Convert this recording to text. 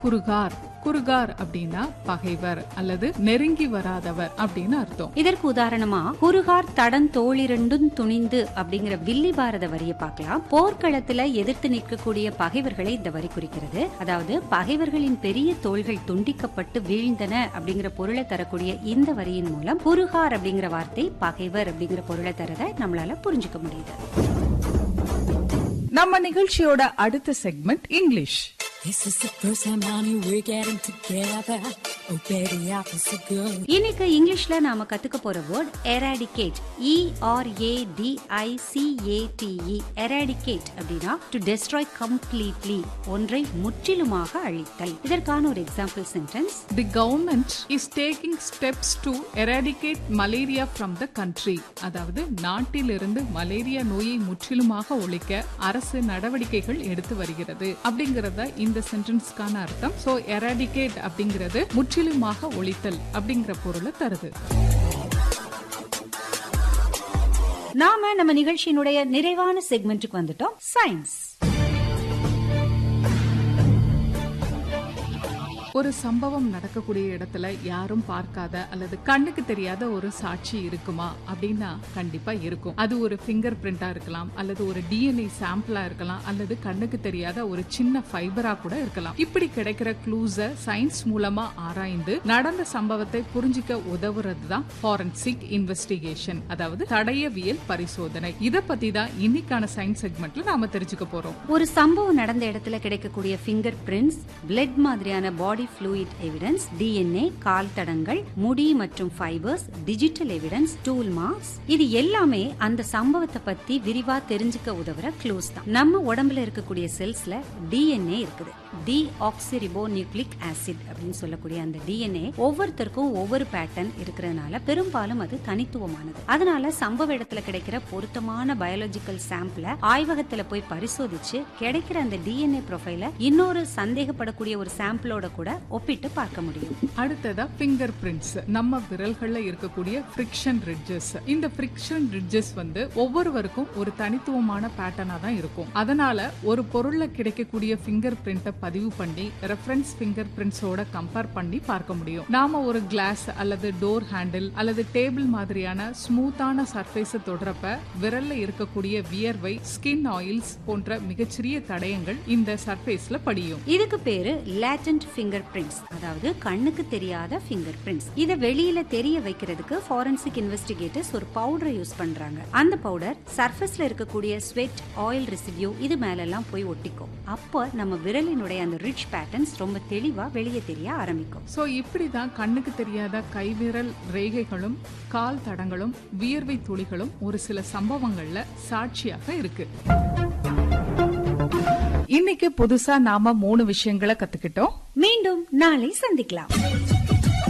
குறுகார் குறுகார் அப்படின்னா பகைவர் அல்லது நெருங்கி வராதவர் அப்படின்னு அர்த்தம் இதற்கு உதாரணமா குறுகார் தடன் தோளிரண்டும் துணிந்து அப்படிங்கிற வில்லி பாரத வரியை பார்க்கலாம் போர்க்களத்துல எதிர்த்து நிற்கக்கூடிய பகைவர்களை இந்த வரி குறிக்கிறது அதாவது பகைவர்களின் பெரிய தோள்கள் துண்டிக்கப்பட்டு வீழ்ந்தன அப்படிங்கிற பொருளை தரக்கூடிய இந்த வரியின் மூலம் குறுகார் அப்படிங்கிற வார்த்தை பகைவர் அப்படிங்கிற பொருளை தரத நம்மளால புரிஞ்சுக்க முடியுது நம்ம நிகழ்ச்சியோட அடுத்த segment English This is the first time, honey, we're getting together. Oh, baby, I feel so good. இன்னைக்கு இங்கிலீஷ்ல நாம கத்துக்க போற word eradicate E R A D I C A T E eradicate அப்படின்னா டு டெஸ்ட்ராய் கம்ப்ளீட்லி ஒன்றை முற்றிலுமாக அழித்தல் இதற்கான ஒரு example sentence the government is taking steps to eradicate malaria from the country அதாவது நாட்டிலிருந்து மலேரியா நோயை முற்றிலுமாக ஒழிக்க அரசு நடவடிக்கைகள் எடுத்து வருகிறது அப்படிங்கறத இந்த சென்டென்ஸ்க்கான அர்த்தம் சோ எராடிகேட் அப்படிங்கிறது முற்றிலுமாக ஒழித்தல் அப்படிங்கிற பொருளை தருது நாம நம்ம நிகழ்ச்சியினுடைய நிறைவான செக்மெண்ட்டுக்கு வந்துட்டோம் சயின்ஸ் ஒரு சம்பவம் நடக்கக்கூடிய இடத்துல யாரும் பார்க்காத அல்லது கண்ணுக்கு தெரியாத ஒரு சாட்சி இருக்குமா அப்படின்னா கண்டிப்பா இருக்கும் அது ஒரு ஃபிங்கர் பிரிண்டா இருக்கலாம் அல்லது ஒரு டிஎன்ஏ சாம்பிளா இருக்கலாம் அல்லது கண்ணுக்கு தெரியாத ஒரு சின்ன ஃபைபரா கூட இருக்கலாம் இப்படி கிடைக்கிற க்ளூஸ சயின்ஸ் மூலமா ஆராய்ந்து நடந்த சம்பவத்தை புரிஞ்சிக்க உதவுறது தான் ஃபாரன்சிக் இன்வெஸ்டிகேஷன் அதாவது தடயவியல் பரிசோதனை இத பத்தி தான் இன்னைக்கான சயின்ஸ் செக்மெண்ட்ல நாம தெரிஞ்சுக்க போறோம் ஒரு சம்பவம் நடந்த இடத்துல கிடைக்கக்கூடிய ஃபிங்கர் பிரிண்ட்ஸ் பிளட் மாதிரியான பாடி ஃப்ளூயிட் எவிடன்ஸ் டிஎன்ஏ கால் தடங்கள் முடி மற்றும் fibres digital evidence tool marks இது எல்லாமே அந்த சம்பவத்தை பத்தி விரிவா தெரிஞ்சுக்க உதவுற க்ளூஸ் தான் நம்ம உடம்புல இருக்கக்கூடிய செல்ஸ்ல டிஎன்ஏ இருக்குது டி ஆக்சிரிபோ நியூக்ளிக் ஆசிட் அப்படின்னு சொல்லக்கூடிய அந்த டிஎன்ஏ ஒவ்வொருத்தருக்கும் ஒவ்வொரு பேட்டர்ன் இருக்கிறதுனால பெரும்பாலும் அது தனித்துவமானது அதனால சம்பவ இடத்துல கிடைக்கிற பொருத்தமான பயாலஜிக்கல் சாம்பிள ஆய்வகத்துல போய் பரிசோதிச்சு கிடைக்கிற அந்த டிஎன்ஏ ப்ரொஃபைல இன்னொரு சந்தேகப்படக்கூடிய ஒரு சாம்பிளோட கூட ஒப்பிட்டு பார்க்க முடியும் அடுத்ததா ஃபிங்கர் பிரிண்ட்ஸ் நம்ம விரல்கள்ல இருக்கக்கூடிய ஃப்ரிக்ஷன் ரிட்ஜஸ் இந்த ஃப்ரிக்ஷன் ரிட்ஜஸ் வந்து ஒவ்வொருவருக்கும் ஒரு தனித்துவமான பேட்டர்னா தான் இருக்கும் அதனால ஒரு பொருள்ல கிடைக்கக்கூடிய ஃபிங்கர் பிரிண்ட்டை பதிவு பண்ணி ரெஃபரன்ஸ் ஃபிங்கர் பிரிண்ட்ஸோட கம்பேர் பண்ணி பார்க்க முடியும் நாம ஒரு கிளாஸ் அல்லது டோர் ஹேண்டில் அல்லது டேபிள் மாதிரியான ஸ்மூத்தான சர்ஃபேஸ் தொடரப்ப விரல்ல இருக்கக்கூடிய வியர்வை ஸ்கின் ஆயில்ஸ் போன்ற மிகச்சிறிய தடயங்கள் இந்த சர்ஃபேஸ்ல படியும் இதுக்கு பேரு லேட்டன்ட் ஃபிங்கர் பிரிண்ட்ஸ் அதாவது கண்ணுக்கு தெரியாத ஃபிங்கர் பிரிண்ட்ஸ் இத வெளியில தெரிய வைக்கிறதுக்கு ஃபாரன்சிக் இன்வெஸ்டிகேட்டர்ஸ் ஒரு பவுடரை யூஸ் பண்றாங்க அந்த பவுடர் சர்ஃபேஸ்ல இருக்கக்கூடிய ஸ்வெட் ஆயில் ரெசிடியூ இது மேல எல்லாம் போய் ஒட்டிக்கும் அப்போ நம்ம விரலினுடைய அந்த ரிச் பேட்டர்ன்ஸ் ரொம்ப தெளிவா வெளியே தெரிய ஆரம்பிக்கும் சோ இப்படிதான் கண்ணுக்கு தெரியாத கைவிரல் ரேகைகளும் கால் தடங்களும் வியர்வை துளிகளும் ஒரு சில சம்பவங்கள்ல சாட்சியாக இருக்கு இன்னைக்கு புதுசா நாம மூணு விஷயங்களை கத்துக்கிட்டோம் மீண்டும் நாளை சந்திக்கலாம்